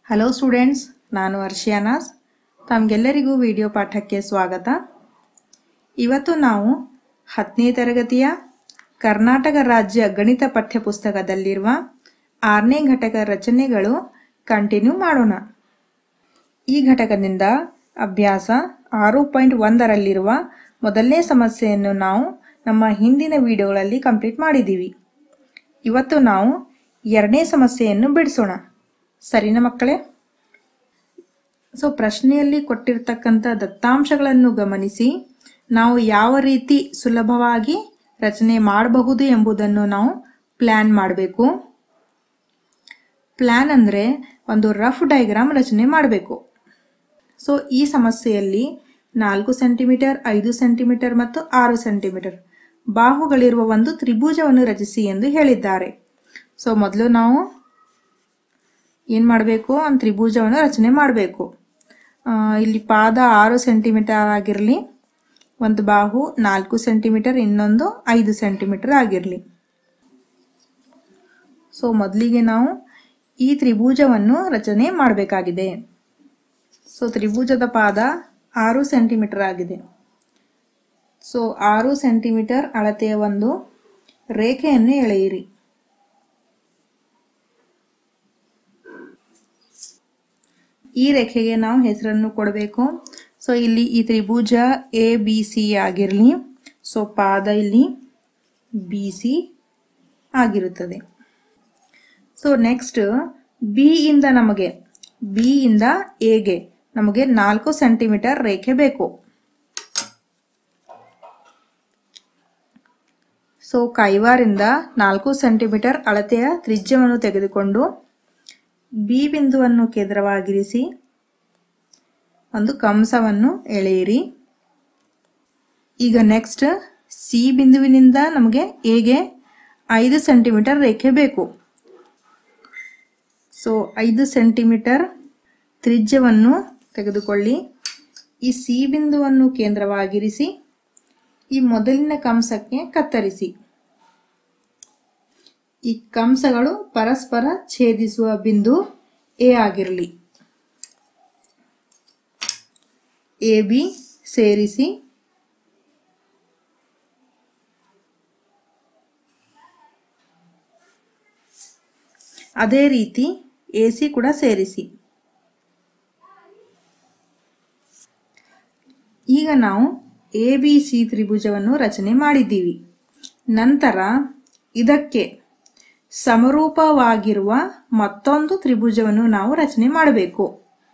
hello students ನಾನು ಅರ್ಷಿಯಾನಾಸ್ ತಮಗೆಲ್ಲರಿಗೂ video ಪಾಠಕ್ಕೆ ಸ್ವಾಗತ ಇವತ್ತು ನಾವು ಹತ್ತನೇ ತರಗತಿಯ ಕರ್ನಾಟಕ ರಾಜ್ಯ ಗಣಿತ ಪಠ್ಯಪುಸ್ತಕದಲ್ಲಿರುವ ಆರನೇ ಘಟಕ ರಚನೆಗಳು ಕಂಟಿನ್ಯೂ ಮಾಡೋಣ ಈ ಘಟಕದಿಂದ ಅಭ್ಯಾಸ ಆರು ಪಾಯಿಂಟ್ ಒಂದರಲ್ಲಿರುವ ಮೊದಲನೇ ಸಮಸ್ಯೆಯನ್ನು ನಾವು ನಮ್ಮ ಹಿಂದಿನ ವಿಡಿಯೋಗಳಲ್ಲಿ ಕಂಪ್ಲೀಟ್ ಮಾಡಿದ್ದೀವಿ ಇವತ್ತು ನಾವು ಎರಡನೇ ಸಮಸ್ಯೆಯನ್ನು ಬಿಡಿಸೋಣ ಸರಿನಾ ಮಕ್ಕಳೇ ಸೊ ಪ್ರಶ್ನೆಯಲ್ಲಿ ಕೊಟ್ಟಿರ್ತಕ್ಕಂಥ ದತ್ತಾಂಶಗಳನ್ನು ಗಮನಿಸಿ ನಾವು ಯಾವ ರೀತಿ ಸುಲಭವಾಗಿ ರಚನೆ ಮಾಡಬಹುದು ಎಂಬುದನ್ನು ನಾವು ಪ್ಲ್ಯಾನ್ ಮಾಡಬೇಕು ಪ್ಲ್ಯಾನ್ ಅಂದರೆ ಒಂದು ರಫ್ ಡಯಾಗ್ರಾಮ್ ರಚನೆ ಮಾಡಬೇಕು ಸೊ ಈ ಸಮಸ್ಯೆಯಲ್ಲಿ ನಾಲ್ಕು ಸೆಂಟಿಮೀಟರ್ ಐದು ಸೆಂಟಿಮೀಟರ್ ಮತ್ತು ಆರು ಸೆಂಟಿಮೀಟರ್ ಬಾಹುಗಳಿರುವ ಒಂದು ತ್ರಿಭುಜವನ್ನು ರಚಿಸಿ ಎಂದು ಹೇಳಿದ್ದಾರೆ ಸೊ ಮೊದಲು ನಾವು ಏನು ಮಾಡಬೇಕು ಒಂದು ತ್ರಿಭುಜವನ್ನು ರಚನೆ ಮಾಡಬೇಕು ಇಲ್ಲಿ ಪಾದ ಆರು ಸೆಂಟಿಮೀಟರ್ ಆಗಿರಲಿ ಒಂದು ಬಾಹು ನಾಲ್ಕು ಸೆಂಟಿಮೀಟರ್ ಇನ್ನೊಂದು ಐದು ಸೆಂಟಿಮೀಟರ್ ಆಗಿರಲಿ ಸೊ ಮೊದಲಿಗೆ ನಾವು ಈ ತ್ರಿಭುಜವನ್ನು ರಚನೆ ಮಾಡಬೇಕಾಗಿದೆ ಸೊ ತ್ರಿಭುಜದ ಪಾದ ಆರು ಸೆಂಟಿಮೀಟರ್ ಆಗಿದೆ ಸೊ ಆರು ಸೆಂಟಿಮೀಟರ್ ಅಳತೆಯ ಒಂದು ರೇಖೆಯನ್ನು ಎಳೆಯಿರಿ ಈ ರೇಖೆಗೆ ನಾವು ಹೆಸರನ್ನು ಕೊಡಬೇಕು ಸೊ ಇಲ್ಲಿ ಈ ತ್ರಿಭುಜ ಎ ಬಿ ಸಿ ಆಗಿರಲಿ ಸೊ ಪಾದ ಇಲ್ಲಿ ಬಿ ಸಿ ಆಗಿರುತ್ತದೆ ಸೊ ನೆಕ್ಸ್ಟ್ ಬಿ ಇಂದ ನಮಗೆ ಬಿ ಇಂದ ಎಗೆ ನಮಗೆ ನಾಲ್ಕು ಸೆಂಟಿಮೀಟರ್ ರೇಖೆ ಬೇಕು ಸೊ ಕೈವಾರಿಂದ ನಾಲ್ಕು ಸೆಂಟಿಮೀಟರ್ ಅಳತೆಯ ತ್ರಿಜ್ಯವನ್ನು ತೆಗೆದುಕೊಂಡು ಬಿ ಬಿಂದುವನ್ನು ಕೇಂದ್ರವಾಗಿರಿಸಿ ಒಂದು ಕಂಸವನ್ನು ಎಳೆಯಿರಿ ಈಗ ನೆಕ್ಸ್ಟ್ ಸಿ ಬಿಂದುವಿನಿಂದ ನಮಗೆ ಎಗೆ ಐದು ಸೆಂಟಿಮೀಟರ್ ರೇಖೆ ಬೇಕು ಸೊ ಐದು ಸೆಂಟಿಮೀಟರ್ ತ್ರಿಜ್ಯವನ್ನು ತೆಗೆದುಕೊಳ್ಳಿ ಈ ಸಿ ಬಿಂದುವನ್ನು ಕೇಂದ್ರವಾಗಿರಿಸಿ ಈ ಮೊದಲಿನ ಕಂಸಕ್ಕೆ ಕತ್ತರಿಸಿ ಈ ಕಂಸಗಳು ಪರಸ್ಪರ ಛೇದಿಸುವ ಬಿಂದು ಎ ಆಗಿರಲಿ ಎ ಬಿ ಸೇರಿಸಿ ಅದೇ ರೀತಿ ಎ ಸಿ ಕೂಡ ಸೇರಿಸಿ ಈಗ ನಾವು ಎ ಬಿ ಸಿ ತ್ರಿಭುಜವನ್ನು ರಚನೆ ಮಾಡಿದ್ದೀವಿ ನಂತರ ಇದಕ್ಕೆ ಸಮರೂಪವಾಗಿರುವ ಮತ್ತೊಂದು ತ್ರಿಭುಜವನ್ನು ನಾವು ರಚನೆ ಮಾಡಬೇಕು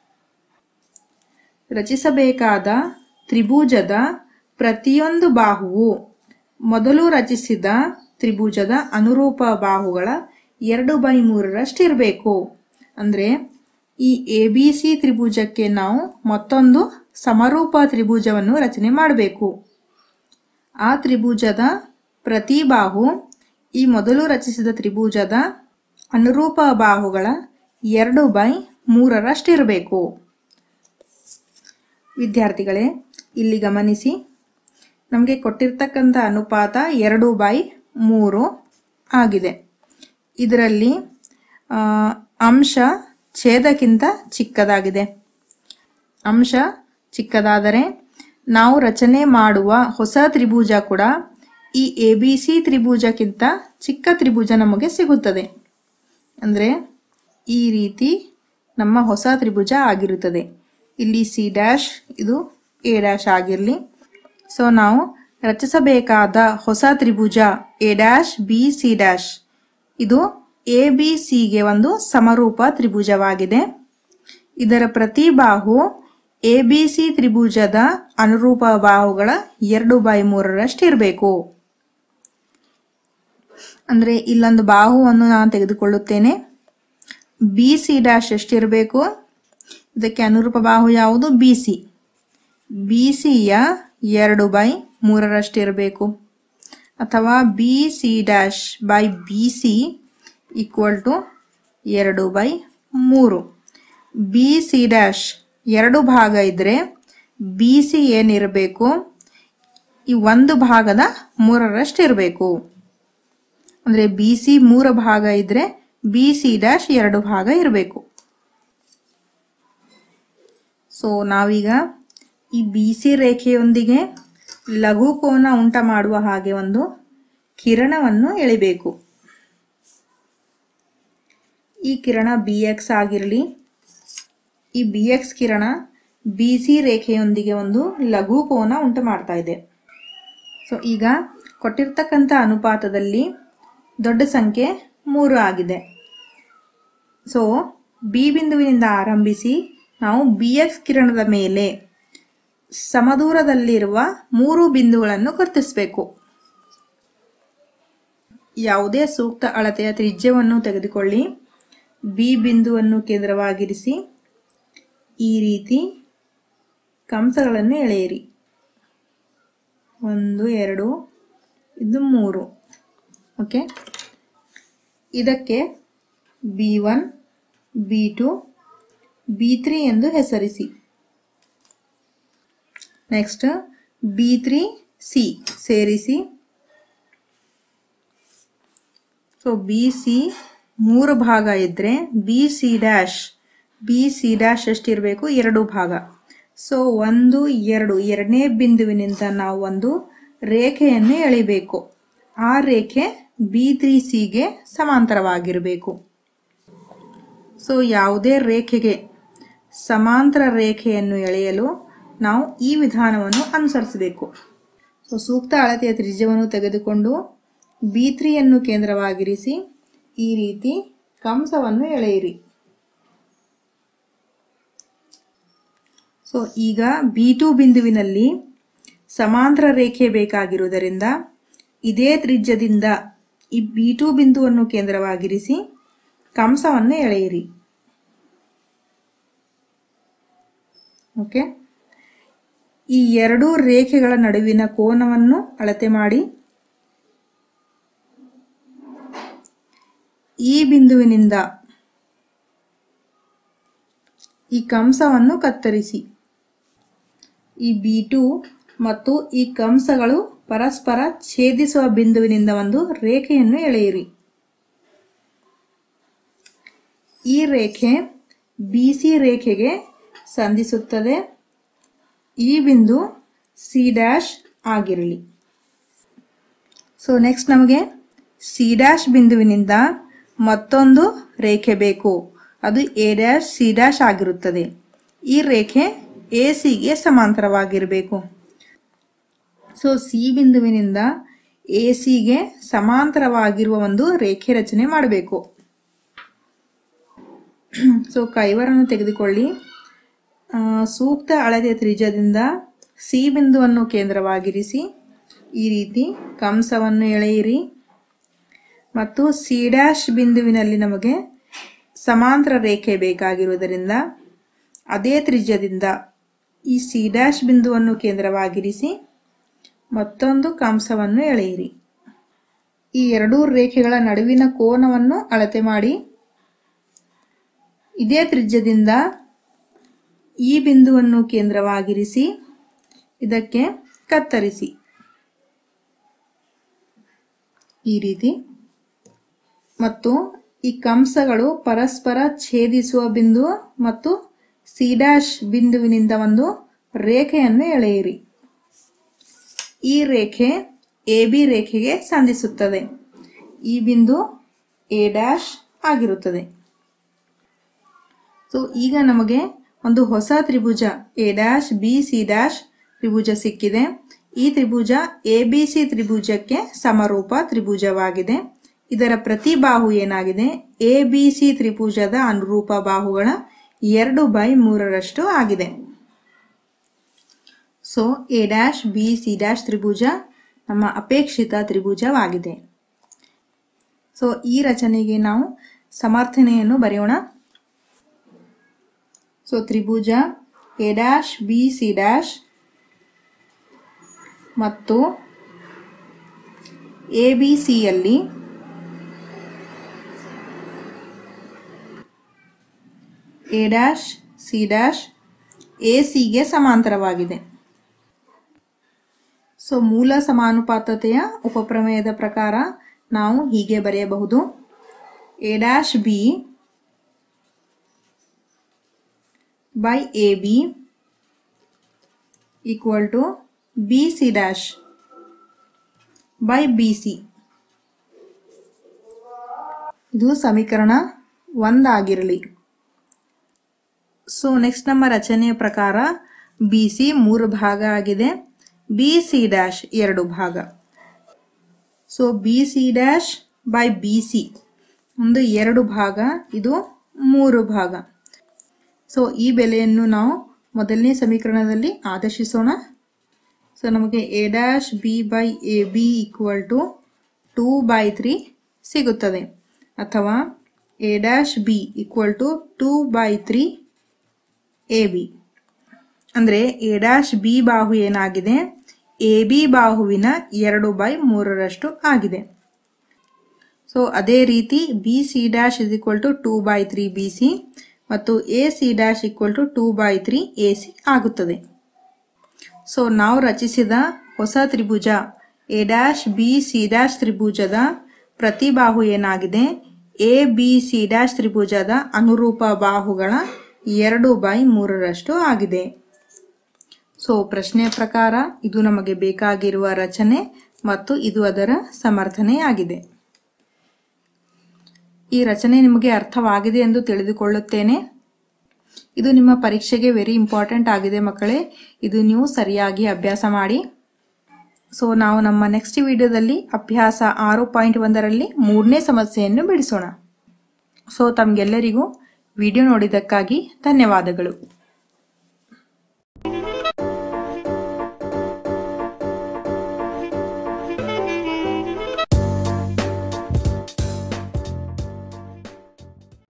ರಚಿಸಬೇಕಾದ ತ್ರಿಭುಜದ ಪ್ರತಿಯೊಂದು ಬಾಹುವು ಮೊದಲು ರಚಿಸಿದ ತ್ರಿಭುಜದ ಅನುರೂಪ ಬಾಹುಗಳ ಎರಡು ಬೈ ಮೂರರಷ್ಟಿರಬೇಕು ಅಂದರೆ ಈ ಎ ಬಿ ಸಿ ತ್ರಿಭುಜಕ್ಕೆ ನಾವು ಮತ್ತೊಂದು ಸಮರೂಪ ತ್ರಿಭುಜವನ್ನು ರಚನೆ ಮಾಡಬೇಕು ಆ ತ್ರಿಭುಜದ ಪ್ರತಿ ಬಾಹು ಈ ಮೊದಲು ರಚಿಸಿದ ತ್ರಿಭುಜದ ಅನುರೂಪ ಬಾಹುಗಳ ಎರಡು ಬೈ ಮೂರರಷ್ಟಿರಬೇಕು ವಿದ್ಯಾರ್ಥಿಗಳೇ ಇಲ್ಲಿ ಗಮನಿಸಿ ನಮಗೆ ಕೊಟ್ಟಿರ್ತಕ್ಕಂಥ ಅನುಪಾತ ಎರಡು ಬೈ ಮೂರು ಆಗಿದೆ ಇದರಲ್ಲಿ ಅಂಶ ಛೇದಕ್ಕಿಂತ ಚಿಕ್ಕದಾಗಿದೆ ಅಂಶ ಚಿಕ್ಕದಾದರೆ ನಾವು ರಚನೆ ಮಾಡುವ ಹೊಸ ತ್ರಿಭುಜ ಕೂಡ ಈ ಎ ಬಿ ಸಿ ತ್ರಿಭುಜಕ್ಕಿಂತ ಚಿಕ್ಕ ತ್ರಿಭುಜ ನಮಗೆ ಸಿಗುತ್ತದೆ ಅಂದರೆ ಈ ರೀತಿ ನಮ್ಮ ಹೊಸ ತ್ರಿಭುಜ ಆಗಿರುತ್ತದೆ ಇಲ್ಲಿ ಸಿ ಡ್ಯಾಶ್ ಇದು ಎ ಡ್ಯಾಶ್ ಆಗಿರಲಿ ಸೊ ನಾವು ರಚಿಸಬೇಕಾದ ಹೊಸ ತ್ರಿಭುಜ A dash B C dash ಇದು ಎ ಬಿ ಸಿಗೆ ಒಂದು ಸಮರೂಪ ತ್ರಿಭುಜವಾಗಿದೆ ಇದರ ಪ್ರತಿ ಬಾಹು ಎ ಬಿ ಸಿ ತ್ರಿಭುಜದ ಅನುರೂಪ ಬಾಹುಗಳ ಎರಡು ಬೈ ಮೂರರಷ್ಟಿರಬೇಕು ಅಂದರೆ ಇಲ್ಲೊಂದು ಬಾಹುವನ್ನು ನಾನು ತೆಗೆದುಕೊಳ್ಳುತ್ತೇನೆ ಬಿ ಸಿ ಡ್ಯಾಶ್ ಎಷ್ಟಿರಬೇಕು ಇದಕ್ಕೆ ಅನುರೂಪ ಬಾಹು ಯಾವುದು ಬಿ ಸಿ ಬಿ ಸಿಯ ಎರಡು ಬೈ ಮೂರರಷ್ಟಿರಬೇಕು ಅಥವಾ B C dash by B C equal to ಎರಡು ಬೈ ಮೂರು ಬಿ ಸಿ ಡ್ಯಾಶ್ ಎರಡು ಭಾಗ ಇದ್ದರೆ ಬಿ ಸಿ ಏನಿರಬೇಕು ಈ ಒಂದು ಭಾಗದ ಮೂರರಷ್ಟು ಇರಬೇಕು ಅಂದರೆ ಬಿ ಸಿ ಮೂರು ಭಾಗ ಇದ್ದರೆ ಬಿ ಸಿ ಡ್ಯಾಶ್ ಎರಡು ಭಾಗ ಇರಬೇಕು ಸೊ ನಾವೀಗ ಈ ಬಿ ಸಿ ರೇಖೆಯೊಂದಿಗೆ ಲಘು ಕೋನ ಉಂಟ ಮಾಡುವ ಹಾಗೆ ಒಂದು ಕಿರಣವನ್ನು ಎಳಿಬೇಕು ಈ ಕಿರಣ ಬಿ ಎಕ್ಸ್ ಆಗಿರಲಿ ಈ ಬಿ ಎಕ್ಸ್ ಕಿರಣ ಬಿ ಸಿ ರೇಖೆಯೊಂದಿಗೆ ಒಂದು ಲಘು ಕೋನ ಉಂಟು ಮಾಡ್ತಾ ಇದೆ ಸೊ ಈಗ ಕೊಟ್ಟಿರ್ತಕ್ಕಂಥ ಅನುಪಾತದಲ್ಲಿ ದೊಡ್ಡ ಸಂಖ್ಯೆ ಮೂರು ಆಗಿದೆ ಸೊ ಬಿ ಬಿಂದುವಿನಿಂದ ಆರಂಭಿಸಿ ನಾವು ಬಿ ಎಕ್ಸ್ ಕಿರಣದ ಮೇಲೆ ಸಮದೂರದಲ್ಲಿರುವ ಮೂರು ಬಿಂದುಗಳನ್ನು ಗುರುತಿಸಬೇಕು ಯಾವುದೇ ಸೂಕ್ತ ಅಳತೆಯ ತ್ರಿಜ್ಯವನ್ನು ತೆಗೆದುಕೊಳ್ಳಿ ಬಿ ಬಿಂದುವನ್ನು ಕೇಂದ್ರವಾಗಿರಿಸಿ ಈ ರೀತಿ ಕಂಸಗಳನ್ನು ಎಳೆಯಿರಿ ಒಂದು ಎರಡು ಇದು ಮೂರು ಓಕೆ ಇದಕ್ಕೆ B one B two B three ಎಂದು ಹೆಸರಿಸಿ ನೆಕ್ಸ್ಟ್ ಬಿ ತ್ರೀ ಸಿ ಸೇರಿಸಿ ಸೊ ಬಿ ಸಿ ಮೂರು ಭಾಗ ಇದ್ದರೆ B C dash B C dash ಎಷ್ಟಿರಬೇಕು ಎರಡು ಭಾಗ ಸೊ ಒಂದು ಎರಡು ಎರಡನೇ ಬಿಂದುವಿನಿಂದ ನಾವು ಒಂದು ರೇಖೆಯನ್ನು ಎಳಿಬೇಕು ಆ ರೇಖೆ ಬಿ ತ್ರೀ ಸಿಗೆ ಸಮಾಂತರವಾಗಿರಬೇಕು ಸೊ ಯಾವುದೇ ರೇಖೆಗೆ ಸಮಾಂತರ ರೇಖೆಯನ್ನು ಎಳೆಯಲು ನಾವು ಈ ವಿಧಾನವನ್ನು ಅನುಸರಿಸಬೇಕು ಸೊ ಸೂಕ್ತ ಅಳತೆಯ ತ್ರಿಜ್ಯವನ್ನು ತೆಗೆದುಕೊಂಡು ಬಿ ತ್ರೀಯನ್ನು ಕೇಂದ್ರವಾಗಿರಿಸಿ ಈ ರೀತಿ ಕಂಸವನ್ನು ಎಳೆಯಿರಿ ಸೊ ಈಗ ಬಿ ಟು ಬಿಂದುವಿನಲ್ಲಿ ಸಮಾಂತರ ರೇಖೆ ಬೇಕಾಗಿರುವುದರಿಂದ ಇದೇ ತ್ರಿಜ್ಯದಿಂದ ಈ ಬಿ ಟು ಬಿಂದುವನ್ನು ಕೇಂದ್ರವಾಗಿರಿಸಿ ಕಂಸವನ್ನು ಎಳೆಯಿರಿ ಓಕೆ ಈ ಎರಡೂ ರೇಖೆಗಳ ನಡುವಿನ ಕೋನವನ್ನು ಅಳತೆ ಮಾಡಿ ಈ ಬಿಂದುವಿನಿಂದ ಈ ಕಂಸವನ್ನು ಕತ್ತರಿಸಿ ಈ ಬಿ ಟು ಮತ್ತು ಈ ಕಂಸಗಳು ಪರಸ್ಪರ ಛೇದಿಸುವ ಬಿಂದುವಿನಿಂದ ಒಂದು ರೇಖೆಯನ್ನು ಎಳೆಯಿರಿ ಈ ರೇಖೆ ಬಿ ಸಿ ರೇಖೆಗೆ ಸಂಧಿಸುತ್ತದೆ ಈ ಬಿಂದು ಸಿ ಡ್ಯಾಶ್ ಆಗಿರಲಿ ಸೊ ನೆಕ್ಸ್ಟ್ ನಮಗೆ ಸಿ ಡ್ಯಾಶ್ ಬಿಂದುವಿನಿಂದ ಮತ್ತೊಂದು ರೇಖೆ ಬೇಕು ಅದು ಎ ಡ್ಯಾಶ್ ಸಿ ಡ್ಯಾಶ್ ಆಗಿರುತ್ತದೆ ಈ ರೇಖೆ ಎ ಸಿಗೆ ಸಮಾಂತರವಾಗಿರಬೇಕು ಸೊ ಸಿ ಬಿಂದುವಿನಿಂದ ಎ ಸಿಗೆ ಸಮಾಂತರವಾಗಿರುವ ಒಂದು ರೇಖೆ ರಚನೆ ಮಾಡಬೇಕು ಸೊ ಕೈವರನ್ನು ತೆಗೆದುಕೊಳ್ಳಿ ಆ, ಸೂಕ್ತ ಅಳತೆಯ ತ್ರಿಜ್ಯದಿಂದ ಸಿ ಬಿಂದುವನ್ನು ಕೇಂದ್ರವಾಗಿರಿಸಿ ಈ ರೀತಿ ಕಂಸವನ್ನು ಎಳೆಯಿರಿ ಮತ್ತು ಸಿ ಡ್ಯಾಶ್ ಬಿಂದುವಿನಲ್ಲಿ ನಮಗೆ ಸಮಾಂತರ ರೇಖೆ ಬೇಕಾಗಿರುವುದರಿಂದ ಅದೇ ತ್ರಿಜ್ಯದಿಂದ ಈ ಸಿ ಡ್ಯಾಶ್ ಬಿಂದುವನ್ನು ಕೇಂದ್ರವಾಗಿರಿಸಿ ಮತ್ತೊಂದು ಕಂಸವನ್ನು ಎಳೆಯಿರಿ ಈ ಎರಡೂ ರೇಖೆಗಳ ನಡುವಿನ ಕೋನವನ್ನು ಅಳತೆ ಮಾಡಿ ಇದೇ ತ್ರಿಜ್ಯದಿಂದ ಈ ಬಿಂದುವನ್ನು ಕೇಂದ್ರವಾಗಿರಿಸಿ ಇದಕ್ಕೆ ಕತ್ತರಿಸಿ ಈ ರೀತಿ ಮತ್ತು ಈ ಕಂಸಗಳು ಪರಸ್ಪರ ಛೇದಿಸುವ ಬಿಂದು ಮತ್ತು ಸಿ ಡ್ಯಾಶ್ ಬಿಂದುವಿನಿಂದ ಒಂದು ರೇಖೆಯನ್ನು ಎಳೆಯಿರಿ ಈ ರೇಖೆ ಎ ಬಿ ರೇಖೆಗೆ ಸಂಧಿಸುತ್ತದೆ ಈ ಬಿಂದು ಎ ಡ್ಯಾಶ್ ಆಗಿರುತ್ತದೆ ಸೊ ಈಗ ನಮಗೆ ಒಂದು ಹೊಸ ತ್ರಿಭುಜ A dash B C dash ತ್ರಿಭುಜ ಸಿಕ್ಕಿದೆ ಈ ತ್ರಿಭುಜ ಎ ಬಿ ಸಿ ತ್ರಿಭುಜಕ್ಕೆ ಸಮರೂಪ ತ್ರಿಭುಜವಾಗಿದೆ ಇದರ ಪ್ರತಿ ಬಾಹು ಏನಾಗಿದೆ ಎ ಬಿ ಸಿ ತ್ರಿಭುಜದ ಅನುರೂಪ ಬಾಹುಗಳ ಎರಡು ಬೈ ಮೂರರಷ್ಟು ಆಗಿದೆ so A dash B C dash ತ್ರಿಭುಜ ನಮ್ಮ ಅಪೇಕ್ಷಿತ ತ್ರಿಭುಜವಾಗಿದೆ ಸೊ ಈ ರಚನೆಗೆ ನಾವು ಸಮರ್ಥನೆಯನ್ನು ಬರೆಯೋಣ ಸೊ ತ್ರಿಭುಜ A dash B C dash ಮತ್ತು ಎ ಬಿ ಸಿಯಲ್ಲಿ A dash C dash A ಸಿಗೆ ಸಮಾಂತರವಾಗಿದೆ ಸೊ ಮೂಲ ಸಮಾನುಪಾತತೆಯ ಉಪಪ್ರಮೇಯದ ಪ್ರಕಾರ ನಾವು ಹೀಗೆ ಬರೆಯಬಹುದು A dash B by A B equal to B C dash by B C ಇದು ಸಮೀಕರಣ ಒಂದಾಗಿರಲಿ ಸೊ ನೆಕ್ಸ್ಟ್ ನಮ್ಮ ರಚನೆಯ ಪ್ರಕಾರ ಬಿ ಸಿ ಮೂರು ಭಾಗ ಆಗಿದೆ ಬಿ ಸಿ ಡ್ಯಾಶ್ ಎರಡು ಭಾಗ so B C dash by B C ಒಂದು ಎರಡು ಭಾಗ ಇದು ಮೂರು ಭಾಗ ಸೊ ಈ ಬೆಲೆಯನ್ನು ನಾವು ಮೊದಲನೇ ಸಮೀಕರಣದಲ್ಲಿ ಆದರ್ಶಿಸೋಣ ಸೊ ನಮಗೆ A dash B by A B equal to two by three ಸಿಗುತ್ತದೆ ಅಥವಾ A dash B equal to two by three A B ಅಂದರೆ ಎ ಡ್ಯಾಶ್ ಬಿ ಬಾಹು ಏನಾಗಿದೆ ಎ ಬಿ ಬಾಹುವಿನ ಎರಡು ಬೈ ಮೂರರಷ್ಟು ಆಗಿದೆ ಸೊ ಅದೇ ರೀತಿ B C dash is equal to two by three B C ಮತ್ತು A C dash equal to two by three A C ಆಗುತ್ತದೆ ಸೊ ನಾವು ರಚಿಸಿದ ಹೊಸ ತ್ರಿಭುಜ A dash B C dash ತ್ರಿಭುಜದ ಪ್ರತಿ ಬಾಹು ಏನಾಗಿದೆ ಎ ಬಿ ಸಿ ಡ್ಯಾಶ್ ತ್ರಿಭುಜದ ಅನುರೂಪ ಬಾಹುಗಳ ಎರಡು ಬೈ ಮೂರರಷ್ಟು ಆಗಿದೆ ಸೊ ಪ್ರಶ್ನೆಯ ಪ್ರಕಾರ ಇದು ನಮಗೆ ಬೇಕಾಗಿರುವ ರಚನೆ ಮತ್ತು ಇದು ಅದರ ಸಮರ್ಥನೆಯಾಗಿದೆ ಈ ರಚನೆ ನಿಮಗೆ ಅರ್ಥವಾಗಿದೆ ಎಂದು ತಿಳಿದುಕೊಳ್ಳುತ್ತೇನೆ ಇದು ನಿಮ್ಮ ಪರೀಕ್ಷೆಗೆ ವೆರಿ ಇಂಪಾರ್ಟೆಂಟ್ ಆಗಿದೆ ಮಕ್ಕಳೇ ಇದು ನೀವು ಸರಿಯಾಗಿ ಅಭ್ಯಾಸ ಮಾಡಿ ಸೊ ನಾವು ನಮ್ಮ ನೆಕ್ಸ್ಟ್ ವಿಡಿಯೋದಲ್ಲಿ ಅಭ್ಯಾಸ ಆರು ಪಾಯಿಂಟ್ ಒಂದರಲ್ಲಿ ಮೂರನೇ ಸಮಸ್ಯೆಯನ್ನು ಬಿಡಿಸೋಣ ಸೊ ತಮಗೆಲ್ಲರಿಗೂ ವಿಡಿಯೋ ನೋಡಿದ್ದಕ್ಕಾಗಿ ಧನ್ಯವಾದಗಳು